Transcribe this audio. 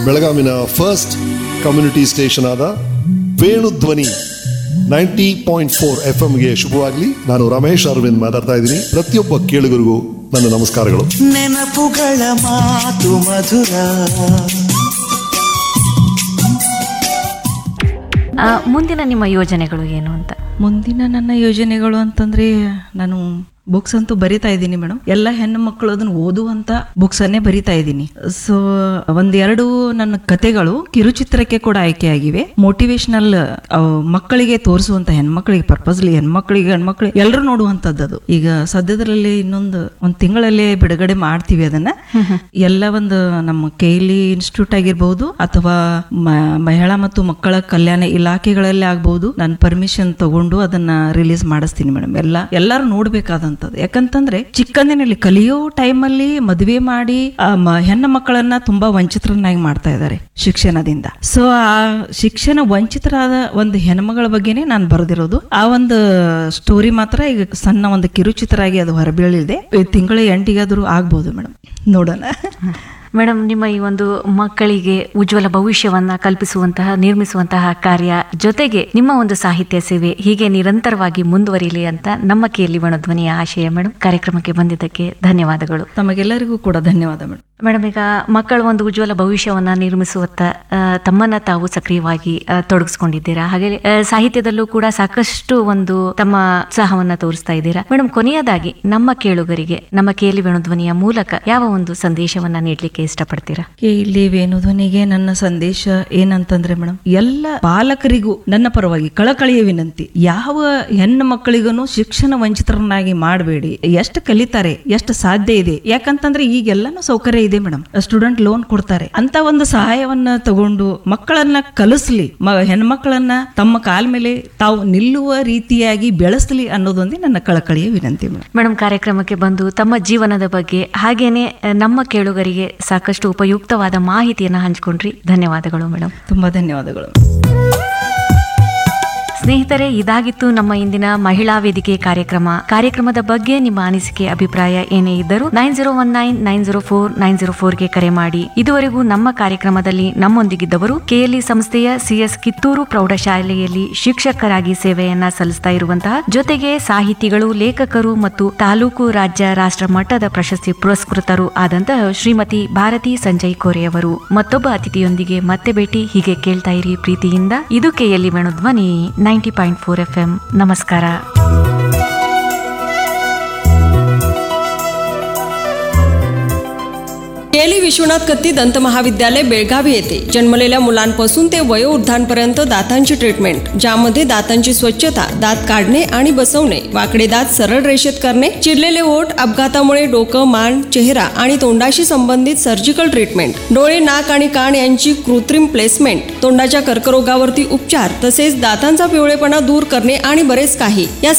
ಬೆಳಗಾವಿನ first community station ಆದ Venudhwani ninety point four F ಎಂಗೆ ಶುಭವಾಗಲಿ ನಾನು ರಮೇಶ್ ಅರವಿಂದ್ ಮಾತಾಡ್ತಾ ಇದ್ದೀನಿ ಪ್ರತಿಯೊಬ್ಬ ಕೇಳುಗರಿಗೂ ನನ್ನ ನಮಸ್ಕಾರಗಳು ನೆನಪುಗಳ ಮಾತು ಮಧುರ ಆ, ಮುಂದಿನ ನಿಮ್ಮ ಯೋಜನೆಗಳು ಏನು ಅಂತ ಮುಂದಿನ ನನ್ನ ಯೋಜನೆಗಳು ಅಂತಂದ್ರೆ ನಾನು ಬುಕ್ಸ್ ಅಂತೂ ಬರಿತಾ ಇದ್ದೀನಿ ಮೇಡಮ್ ಎಲ್ಲ ಹೆಣ್ಣು ಮಕ್ಕಳು ಅದನ್ನ ಓದುವಂತ ಬುಕ್ಸ್ ಅನ್ನೇ ಬರಿತಾ ಇದ್ದೀನಿ ಸೊ ಒಂದೆರಡು ನನ್ನ ಕತೆಗಳು ಕಿರುಚಿತ್ರಕ್ಕೆ ಕೂಡ ಆಯ್ಕೆಯಾಗಿವೆ ಮೋಟಿವೇಶನಲ್ ಮಕ್ಕಳಿಗೆ ತೋರಿಸುವಂತ ಹೆಣ್ಮಕ್ಳಿಗೆ ಪರ್ಪಸ್ಲಿ ಹೆಣ್ಮಕ್ಳಿಗೆ ಹೆಣ್ಮಕ್ಳಿಗೆ ಎಲ್ಲರೂ ನೋಡುವಂತದ್ದು ಅದು ಈಗ ಸದ್ಯದರಲ್ಲಿ ಇನ್ನೊಂದು ಒಂದ್ ತಿಂಗಳಲ್ಲೇ ಬಿಡುಗಡೆ ಮಾಡ್ತೀವಿ ಅದನ್ನ ಎಲ್ಲ ಒಂದು ನಮ್ಮ ಕೈಲಿ ಇನ್ಸ್ಟಿಟ್ಯೂಟ್ ಆಗಿರ್ಬಹುದು ಅಥವಾ ಮ- ಮಹಿಳಾ ಮತ್ತು ಮಕ್ಕಳ ಕಲ್ಯಾಣ ಇಲಾಖೆಗಳಲ್ಲಿ ಆಗ್ಬಹುದು ನಾನು ಪರ್ಮಿಷನ್ ತಗೊಂಡು ಅದನ್ನ ರಿಲೀಸ್ ಮಾಡಿಸ್ತೀನಿ ಮೇಡಮ್ ಎಲ್ಲ ಎಲ್ಲರೂ ನೋಡ್ಬೇಕಾದಂತದ್ದು ಯಾಕಂತಂದ್ರೆ ಚಿಕ್ಕಂದಿನಲ್ಲಿ ಕಲಿಯೋ ಟೈಮಲ್ಲಿ ಮದುವೆ ಮಾಡಿ ಆ ಮ- ಹೆಣ್ಣು ಮಕ್ಕಳನ್ನ ತುಂಬಾ ವಂಚಿತರನ್ನಾಗಿ ಮಾಡ್ತಾ ಇದ್ದಾರೆ ಶಿಕ್ಷಣದಿಂದ ಸೊ ಆ ಶಿಕ್ಷಣ ವಂಚಿತರಾದ ಒಂದು ಹೆಣ್ಮಗಳ ಬಗ್ಗೆನೇ ನಾನು ಬರೆದಿರೋದು ಆ ಒಂದು ಸ್ಟೋರಿ ಮಾತ್ರ ಈಗ ಸಣ್ಣ ಒಂದು ಕಿರುಚಿತ್ರ ಆಗಿ ಅದು ಹೊರಬೀಳಿದೆ ಈ ತಿಂಗಳ ಎಂಟಿಗಾದ್ರೂ ಆಗ್ಬೋದು ಮೇಡಮ್ ನೋಡೋಣ ಮೇಡಮ್ ನಿಮ್ಮ ಈ ಒಂದು ಮಕ್ಕಳಿಗೆ ಉಜ್ವಲ ಭವಿಷ್ಯವನ್ನ ಕಲ್ಪಿಸುವಂತಹ ನಿರ್ಮಿಸುವಂತಹ ಕಾರ್ಯ ಜೊತೆಗೆ ನಿಮ್ಮ ಒಂದು ಸಾಹಿತ್ಯ ಸೇವೆ ಹೀಗೆ ನಿರಂತರವಾಗಿ ಮುಂದುವರಿಲಿ ಅಂತ ನಮ್ಮ ಕೇಳಿ ಧ್ವನಿಯ ಆಶಯ ಮೇಡಮ್ ಕಾರ್ಯಕ್ರಮಕ್ಕೆ ಬಂದಿದ್ದಕ್ಕೆ ಧನ್ಯವಾದಗಳು ತಮಗೆಲ್ಲರಿಗೂ ಕೂಡ ಧನ್ಯವಾದ ಮೇಡಮ್ ಮೇಡಮ್ ಈಗ ಮಕ್ಕಳ ಒಂದು ಉಜ್ವಲ ಭವಿಷ್ಯವನ್ನ ನಿರ್ಮಿಸುವತ್ತ ಆ, ತಮ್ಮನ್ನ ತಾವು ಸಕ್ರಿಯವಾಗಿ ಆ, ತೊಡಗಿಸ್ಕೊಂಡಿದ್ದೀರಾ ಹಾಗೆ ಆ, ಸಾಹಿತ್ಯದಲ್ಲೂ ಕೂಡ ಸಾಕಷ್ಟು ಒಂದು ತಮ್ಮ ಉತ್ಸಾಹವನ್ನ ತೋರಿಸ್ತಾ ಇದ್ದೀರಾ ಮೇಡಮ್ ಕೊನೆಯದಾಗಿ ನಮ್ಮ ಕೇಳುಗರಿಗೆ ನಮ್ಮ ಕೇಳಿ ಧ್ವನಿಯ ಮೂಲಕ ಯಾವ ಒಂದು ಸಂದೇಶವನ್ನ ನೀಡಲಿಕ್ಕೆ ಇಷ್ಟಪಡ್ತೀರಾ ಕೆ ಇಲ್ಲಿ ವೇಣುಧ್ವನಿಗೆ ನನ್ನ ಸಂದೇಶ ಏನಂತಂದ್ರೆ ಮೇಡಮ್ ಎಲ್ಲ ಪಾಲಕರಿಗೂ ನನ್ನ ಪರವಾಗಿ ಕಳಕಳಿಯ ವಿನಂತಿ ಯಾವ ಹೆಣ್ಣು ಮಕ್ಕಳಿಗೂ ಶಿಕ್ಷಣ ವಂಚಿತರನ್ನಾಗಿ ಮಾಡಬೇಡಿ ಎಷ್ಟು ಕಲಿತಾರೆ ಎಷ್ಟು ಸಾಧ್ಯ ಇದೆ ಯಾಕಂತಂದ್ರೆ ಈಗೆಲ್ಲಾನು ಸೌಕರ್ಯ ಇದೆ ಮೇಡಮ್ ಸ್ಟೂಡೆಂಟ್ ಲೋನ್ ಕೊಡ್ತಾರೆ ಅಂತ ಒಂದು ಸಹಾಯವನ್ನ ತಗೊಂಡು ಮಕ್ಕಳನ್ನ ಕಲಿಸ್ಲಿ ಮ- ಹೆಣ್ಮಕ್ಳನ್ನ ತಮ್ಮ ಕಾಲ್ ಮೇಲೆ ತಾವು ನಿಲ್ಲುವ ರೀತಿಯಾಗಿ ಬೆಳೆಸಲಿ ಅನ್ನೋದೊಂದೇ ನನ್ನ ಕಳಕಳಿಯ ವಿನಂತಿ ಮೇಡಮ್ ಮೇಡಮ್ ಕಾರ್ಯಕ್ರಮಕ್ಕೆ ಬಂದು ತಮ್ಮ ಜೀವನದ ಬಗ್ಗೆ ಹಾಗೇನೆ ಆ, ನಮ್ಮ ಕೇಳುಗರಿಗೆ ಸಾಕಷ್ಟು ಉಪಯುಕ್ತವಾದ ಮಾಹಿತಿಯನ್ನ ಹಂಚಿಕೊಂಡ್ರಿ ಧನ್ಯವಾದಗಳು ಮೇಡಮ್ ತುಂಬಾ ಧನ್ಯವಾದಗಳು ಸ್ನೇಹಿತರೆ ಇದಾಗಿತ್ತು ನಮ್ಮ ಇಂದಿನ ಮಹಿಳಾ ವೇದಿಕೆ ಕಾರ್ಯಕ್ರಮ ಕಾರ್ಯಕ್ರಮದ ಬಗ್ಗೆ ನಿಮ್ಮ ಅನಿಸಿಕೆ ಅಭಿಪ್ರಾಯ ಏನೇ ಇದ್ದರೂ nine zero one nine nine zero four nine zero ಫೋರ್ಗೆ ಕರೆ ಮಾಡಿ ಇದುವರೆಗೂ ನಮ್ಮ ಕಾರ್ಯಕ್ರಮದಲ್ಲಿ ನಮ್ಮೊಂದಿಗಿದ್ದವರು ಕೆಎಲ್ಇ ಸಂಸ್ಥೆಯ ಸಿಎಸ್ ಕಿತ್ತೂರು ಪ್ರೌಢಶಾಲೆಯಲ್ಲಿ ಶಿಕ್ಷಕರಾಗಿ ಸೇವೆಯನ್ನ ಸಲ್ಲಿಸ್ತಾ ಇರುವಂತಹ ಜೊತೆಗೆ ಸಾಹಿತಿಗಳು ಲೇಖಕರು ಮತ್ತು ತಾಲೂಕು ರಾಜ್ಯ ರಾಷ್ಟ್ರ ಮಟ್ಟದ ಪ್ರಶಸ್ತಿ ಪುರಸ್ಕೃತರು ಆದಂತಹ ಶ್ರೀಮತಿ ಭಾರತಿ ಸಂಜಯ್ ಕೋರೆ ಅವರು ಮತ್ತೊಬ್ಬ ಅತಿಥಿಯೊಂದಿಗೆ ಮತ್ತೆ ಭೇಟಿ ಹೀಗೆ ಕೇಳ್ತಾ ಇರಿ ಪ್ರೀತಿಯಿಂದ ಇದು ಕೆಎಲ್ಇ ಧ್ವನಿ ninety point four F M ನಮಸ್ಕಾರ केली विश्वनाथ कत्ती दंत महाविद्यालय बेळगावी येथे जन्मलेल्या मुलांपासून ते वयोवृद्धांपर्यंत दातांची ट्रीटमेंट ज्यामध्ये दातांची स्वच्छता दात काढणे आणि बसवणे वाकडे दात सरळ रेषेत करणे चिरलेले ओठ अपघातामुळे डोकं मान चेहरा आणि तोंडाशी संबंधित सर्जिकल ट्रीटमेंट डोळे नाक आणि कान यांची कृत्रिम प्लेसमेंट तोंडाच्या कर्करोगावरती उपचार तसेच दातांचा पिवळेपणा दूर करणे आणि बरेच काही या